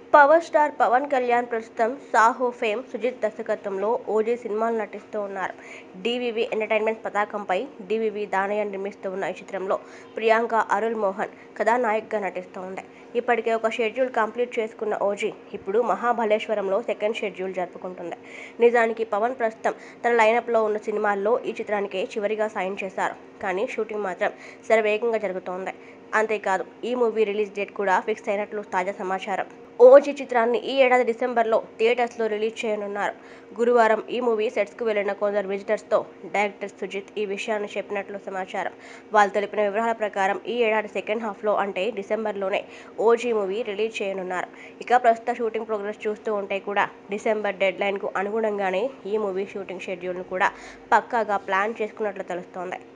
power star Pawan Kalyan ప్రస్తుతం Saaho fame Sujith దర్శకత్వంలో OG సినిమాలు నటిస్తూ ఉన్నారు డివివి ఎంటర్టైన్మెంట్ పతాకంపై డివివి దానయ్య నిర్మిస్తూ ఉన్న ఈ చిత్రంలో ప్రియాంక అరుల్ మోహన్ కథానాయికగా నటిస్తూ ఉంది ఇప్పటికే ఒక షెడ్యూల్ కంప్లీట్ చేసుకున్న ఓజీ ఇప్పుడు మహాబలేశ్వరంలో సెకండ్ షెడ్యూల్ జరుపుకుంటుంది నిజానికి పవన్ ప్రస్తుతం తన లైనప్లో ఉన్న సినిమాల్లో ఈ చిత్రానికే చివరిగా సైన్ చేశారు కానీ షూటింగ్ మాత్రం శరవేగంగా జరుగుతోంది అంతేకాదు ఈ మూవీ రిలీజ్ డేట్ కూడా ఫిక్స్ అయినట్లు తాజా సమాచారం ఓజీ చిత్రాన్ని ఈ ఏడాది డిసెంబర్లో థియేటర్స్లో రిలీజ్ చేయనున్నారు గురువారం ఈ మూవీ సెట్స్కు వెళ్లిన కొందరు విజిటర్స్తో డైరెక్టర్ సుజిత్ ఈ విషయాన్ని చెప్పినట్లు సమాచారం వాళ్ళు తెలిపిన వివరాల ప్రకారం ఈ ఏడాది సెకండ్ హాఫ్లో అంటే డిసెంబర్లోనే ఓజీ మూవీ రిలీజ్ చేయనున్నారు ఇక ప్రస్తుత షూటింగ్ ప్రోగ్రెస్ చూస్తూ ఉంటే కూడా డిసెంబర్ డెడ్ లైన్కు అనుగుణంగానే ఈ మూవీ షూటింగ్ షెడ్యూల్ను కూడా పక్కాగా ప్లాన్ చేసుకున్నట్లు తెలుస్తోంది